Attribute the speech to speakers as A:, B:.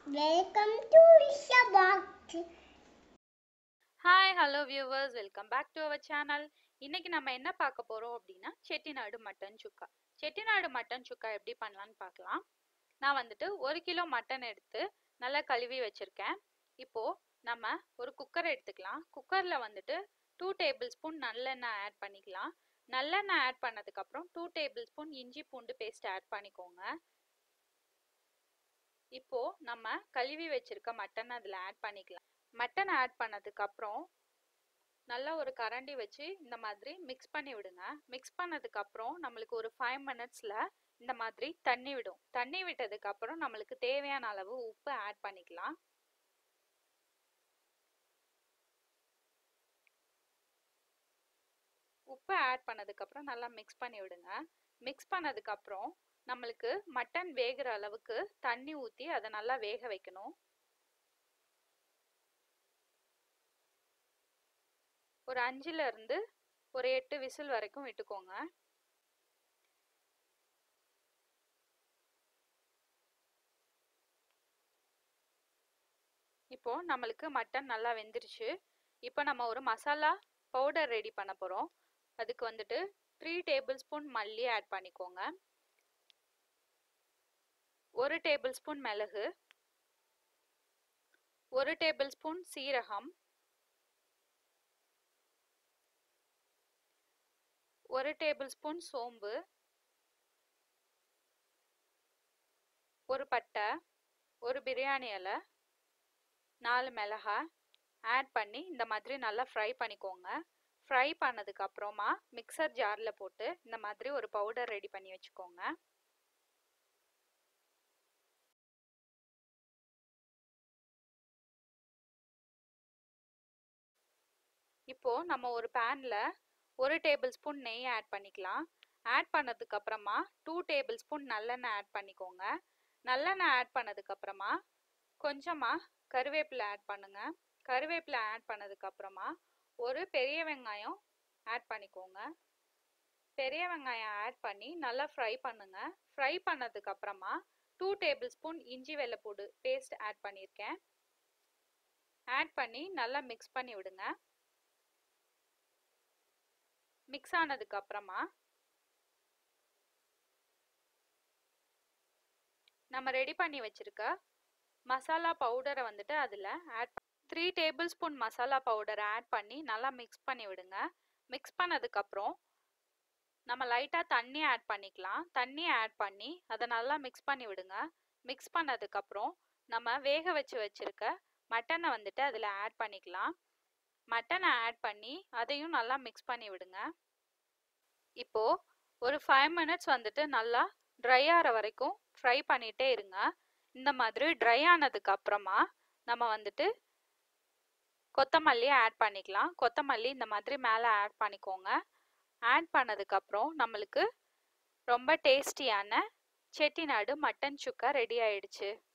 A: welcome to Risha box
B: hi hello viewers welcome back to our channel இன்னைக்கு நம்ம என்ன பார்க்க போறோம் அப்படின்னா செட்டிநாடு மட்டன் சுக்கா செட்டிநாடு மட்டன் சுக்கா எப்படி பண்ணலாம்னு பார்க்கலாம் நான் வந்துட்டு ஒரு கிலோ மட்டன் எடுத்து நல்லா கழுவி வச்சிருக்கேன் இப்போ நம்ம ஒரு குக்கர் எடுத்துக்கலாம் குக்கர்ல வந்துட்டு டூ டேபிள் ஸ்பூன் நல்லெண்ணெய் ஆட் பண்ணிக்கலாம் நல்லெண்ணெய் ஆட் பண்ணதுக்கு அப்புறம் டூ டேபிள் ஸ்பூன் இஞ்சி பூண்டு பேஸ்ட் ஆட் பண்ணிக்கோங்க இப்போ நம்ம கழுவி வச்சிருக்க மட்டன் அதில் ஆட் பண்ணிக்கலாம் மட்டன் ஆட் பண்ணதுக்கு அப்புறம் நல்லா ஒரு கரண்டி வச்சு இந்த மாதிரி மிக்ஸ் பண்ணி விடுங்க மிக்ஸ் பண்ணதுக்கு அப்புறம் நம்மளுக்கு ஒரு ஃபைவ் மினிட்ஸில் இந்த மாதிரி தண்ணி விடும் தண்ணி விட்டதுக்கு அப்புறம் நம்மளுக்கு தேவையான அளவு உப்பு ஆட் பண்ணிக்கலாம் உப்பு ஆட் பண்ணதுக்கப்புறம் நல்லா மிக்ஸ் பண்ணி விடுங்க மிக்ஸ் பண்ணதுக்கப்புறம் நம்மளுக்கு மட்டன் வேகிற அளவுக்கு தண்ணி ஊற்றி அதை நல்லா வேக வைக்கணும் ஒரு அஞ்சுல இருந்து ஒரு எட்டு விசில் வரைக்கும் விட்டுக்கோங்க இப்போ நம்மளுக்கு மட்டன் நல்லா வெந்துருச்சு இப்போ நம்ம ஒரு மசாலா பவுடர் ரெடி பண்ண போகிறோம் அதுக்கு வந்துட்டு த்ரீ டேபிள் ஸ்பூன் மல்லி ஆட் பண்ணிக்கோங்க ஒரு டேபிள் ஸ்பூன் மிளகு ஒரு டேபிள் ஸ்பூன் சீரகம் ஒரு டேபிள் ஸ்பூன் சோம்பு ஒரு பட்டை ஒரு பிரியாணி இலை நாலு மிளகாய் ஆட் பண்ணி இந்த மாதிரி நல்லா ஃப்ரை பண்ணிக்கோங்க ஃப்ரை பண்ணதுக்கு அப்புறமா மிக்சர் ஜாரில் போட்டு இந்த மாதிரி ஒரு பவுடர் ரெடி பண்ணி வச்சுக்கோங்க இப்போ நம்ம ஒரு பேனில் ஒரு டேபிள் ஸ்பூன் நெய் ஆட் பண்ணிக்கலாம் ஆட் பண்ணதுக்கு அப்புறமா டூ டேபிள் ஸ்பூன் நல்லெண்ணெய் ஆட் பண்ணிக்கோங்க நல்லெண்ணெய் ஆட் பண்ணதுக்கு அப்புறமா கொஞ்சமாக கருவேப்பிலை ஆட் பண்ணுங்க கருவேப்பிலை ஆட் பண்ணதுக்கு அப்புறமா ஒரு பெரிய வெங்காயம் ஆட் பண்ணிக்கோங்க பெரிய வெங்காயம் ஆட் பண்ணி நல்லா ஃப்ரை பண்ணுங்க ஃப்ரை பண்ணதுக்கு அப்புறமா டூ டேபிள் ஸ்பூன் இஞ்சி வெள்ளைப்பூடு பேஸ்ட் ஆட் பண்ணியிருக்கேன் ஆட் பண்ணி நல்லா மிக்ஸ் பண்ணி விடுங்க மிக்ஸ் ஆனதுக்கு அப்புறமா நம்ம ரெடி பண்ணி வச்சிருக்க மசாலா பவுடரை வந்துட்டு அதில் add three tablespoon masala பவுடரை ஆட் பண்ணி நல்லா மிக்ஸ் பண்ணி விடுங்க மிக்ஸ் பண்ணதுக்கப்புறம் நம்ம லைட்டாக தண்ணி ஆட் பண்ணிக்கலாம் தண்ணி ஆட் பண்ணி அதை நல்லா மிக்ஸ் பண்ணி விடுங்க மிக்ஸ் பண்ணதுக்கப்புறம் நம்ம வேக வச்சு வச்சுருக்க மட்டனை வந்துட்டு அதில் ஆட் பண்ணிக்கலாம் மட்டனை ஆட் பண்ணி அதையும் நல்லா மிக்ஸ் பண்ணி விடுங்க இப்போது ஒரு ஃபைவ் மினிட்ஸ் வந்துட்டு நல்லா ட்ரை ஆகிற வரைக்கும் ஃப்ரை பண்ணிகிட்டே இருங்க இந்த மாதிரி ட்ரை ஆனதுக்கு அப்புறமா நம்ம வந்துட்டு கொத்தமல்லி ஆட் பண்ணிக்கலாம் கொத்தமல்லி இந்த மாதிரி மேலே ஆட் பண்ணிக்கோங்க ஆட் பண்ணதுக்கப்புறம் நம்மளுக்கு ரொம்ப டேஸ்டியான செட்டிநாடு மட்டன் சுக்கா ரெடி ஆயிடுச்சு